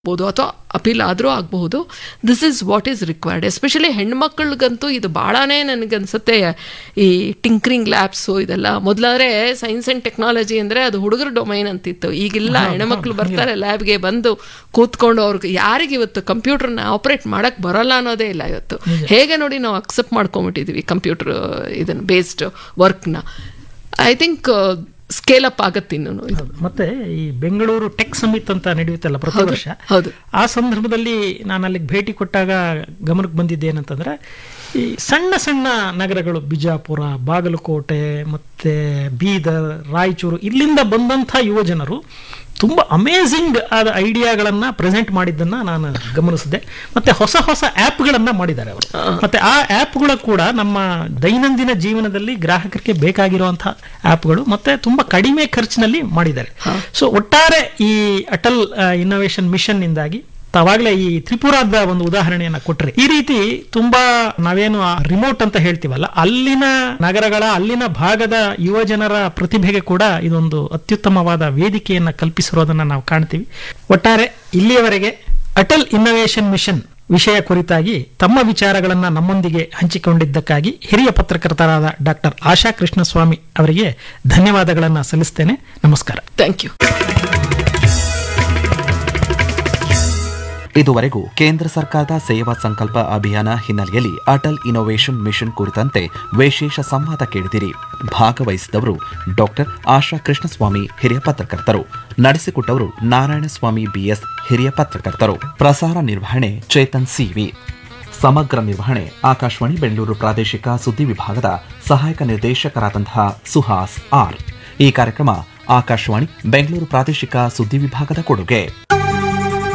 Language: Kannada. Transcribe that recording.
ಬಹುದು ಅಥವಾ ಅಪೀಲ್ ಆದರೂ ಆಗಬಹುದು this is what is required especially ಹೆಣ್ಮಕ್ಳಿಗಂತೂ ಇದು ಭಾಳನೇ ನನಗನ್ಸುತ್ತೆ ಈ ಟಿಂಕ್ರಿಂಗ್ ಲ್ಯಾಬ್ಸು ಇದೆಲ್ಲ ಮೊದಲಾದ್ರೆ ಸೈನ್ಸ್ ಆ್ಯಂಡ್ ಟೆಕ್ನಾಲಜಿ ಅಂದರೆ ಅದು ಹುಡುಗರ ಡೊಮೈನ್ ಅಂತಿತ್ತು ಈಗಿಲ್ಲ ಹೆಣ್ಮಕ್ಳು ಬರ್ತಾರೆ ಲ್ಯಾಬ್ಗೆ ಬಂದು ಕೂತ್ಕೊಂಡು ಅವ್ರಿಗೆ ಯಾರಿಗೆ ಇವತ್ತು ಕಂಪ್ಯೂಟರ್ನ ಆಪರೇಟ್ ಮಾಡಕ್ ಬರಲ್ಲ ಅನ್ನೋದೇ ಇಲ್ಲ ಇವತ್ತು ಹೇಗೆ ನೋಡಿ ನಾವು ಅಕ್ಸೆಪ್ಟ್ ಮಾಡ್ಕೊಂಬಿಟ್ಟಿದೀವಿ ಕಂಪ್ಯೂಟರ್ ಇದನ್ನ ಬೇಸ್ಡ್ ವರ್ಕ್ನ ಐ ಥಿಂಕ್ ಸ್ಕೇಲ್ ಅಪ್ ಆಗತ್ತೆ ಇನ್ನೂ ಇದು ಮತ್ತೆ ಈ ಬೆಂಗಳೂರು ಟೆಕ್ ಸಮಿತ್ ಅಂತ ನಡೆಯುತ್ತಲ್ಲ ಪ್ರತಿ ವರ್ಷ ಹೌದು ಆ ಸಂದರ್ಭದಲ್ಲಿ ನಾನು ಅಲ್ಲಿಗೆ ಭೇಟಿ ಕೊಟ್ಟಾಗ ಗಮನಕ್ಕೆ ಬಂದಿದ್ದೆ ಏನಂತಂದ್ರೆ ಈ ಸಣ್ಣ ಸಣ್ಣ ನಗರಗಳು ಬಿಜಾಪುರ ಬಾಗಲಕೋಟೆ ಮತ್ತೆ ಬೀದರ್ ರಾಯಚೂರು ಇಲ್ಲಿಂದ ಬಂದಂಥ ಯುವಜನರು ತುಂಬ ಅಮೇಝಿಂಗ್ ಆದ ಐಡಿಯಾಗಳನ್ನ ಪ್ರೆಸೆಂಟ್ ಮಾಡಿದ್ದನ್ನ ನಾನು ಗಮನಿಸಿದೆ ಮತ್ತೆ ಹೊಸ ಹೊಸ ಆ್ಯಪ್ಗಳನ್ನ ಮಾಡಿದ್ದಾರೆ ಅವರು ಮತ್ತೆ ಆ ಆ್ಯಪ್ಗಳು ಕೂಡ ನಮ್ಮ ದೈನಂದಿನ ಜೀವನದಲ್ಲಿ ಗ್ರಾಹಕರಿಗೆ ಬೇಕಾಗಿರುವಂತಹ ಆ್ಯಪ್ಗಳು ಮತ್ತೆ ತುಂಬಾ ಕಡಿಮೆ ಖರ್ಚಿನಲ್ಲಿ ಮಾಡಿದ್ದಾರೆ ಸೊ ಒಟ್ಟಾರೆ ಈ ಅಟಲ್ ಇನ್ನೋವೇಷನ್ ಮಿಷನ್ ಇಂದಾಗಿ ತಾವಾಗಲೇ ಈ ತ್ರಿಪುರಾದ ಒಂದು ಉದಾಹರಣೆಯನ್ನ ಕೊಟ್ರಿ ಈ ರೀತಿ ತುಂಬಾ ನಾವೇನು ರಿಮೋಟ್ ಅಂತ ಹೇಳ್ತೀವಲ್ಲ ಅಲ್ಲಿನ ನಗರಗಳ ಅಲ್ಲಿನ ಭಾಗದ ಯುವ ಜನರ ಪ್ರತಿಭೆಗೆ ಕೂಡ ಇದೊಂದು ಅತ್ಯುತ್ತಮವಾದ ವೇದಿಕೆಯನ್ನ ಕಲ್ಪಿಸಿರೋದನ್ನ ನಾವು ಕಾಣ್ತೀವಿ ಒಟ್ಟಾರೆ ಇಲ್ಲಿಯವರೆಗೆ ಅಟಲ್ ಇನ್ನೋವೇಷನ್ ಮಿಷನ್ ವಿಷಯ ಕುರಿತಾಗಿ ತಮ್ಮ ವಿಚಾರಗಳನ್ನ ನಮ್ಮೊಂದಿಗೆ ಹಂಚಿಕೊಂಡಿದ್ದಕ್ಕಾಗಿ ಹಿರಿಯ ಪತ್ರಕರ್ತರಾದ ಡಾಕ್ಟರ್ ಆಶಾ ಕೃಷ್ಣಸ್ವಾಮಿ ಅವರಿಗೆ ಧನ್ಯವಾದಗಳನ್ನ ಸಲ್ಲಿಸ್ತೇನೆ ನಮಸ್ಕಾರ ಥ್ಯಾಂಕ್ ಯು ಇದುವರೆಗೂ ಕೇಂದ್ರ ಸರ್ಕಾರದ ಸೇವಾ ಸಂಕಲ್ಪ ಅಭಿಯಾನ ಹಿನ್ನೆಲೆಯಲ್ಲಿ ಅಟಲ್ ಇನೋವೇಷನ್ ಮಿಷನ್ ಕುರಿತಂತೆ ವಿಶೇಷ ಸಂವಾದ ಕೇಳಿದಿರಿ ಭಾಗವಹಿಸಿದವರು ಡಾಕ್ಟರ್ ಆಶಾ ಕೃಷ್ಣಸ್ವಾಮಿ ಹಿರಿಯ ಪತ್ರಕರ್ತರು ನಡೆಸಿಕೊಟ್ಟವರು ನಾರಾಯಣಸ್ವಾಮಿ ಬಿಎಸ್ ಹಿರಿಯ ಪತ್ರಕರ್ತರು ಪ್ರಸಾರ ನಿರ್ವಹಣೆ ಚೇತನ್ ಸಿವಿ ಸಮಗ್ರ ನಿರ್ವಹಣೆ ಆಕಾಶವಾಣಿ ಬೆಂಗಳೂರು ಪ್ರಾದೇಶಿಕ ಸುದ್ದಿ ವಿಭಾಗದ ಸಹಾಯಕ ನಿರ್ದೇಶಕರಾದಂತಹ ಸುಹಾಸ್ ಆರ್ ಈ ಕಾರ್ಯಕ್ರಮ ಆಕಾಶವಾಣಿ ಬೆಂಗಳೂರು ಪ್ರಾದೇಶಿಕ ಸುದ್ದಿ ವಿಭಾಗದ ಕೊಡುಗೆ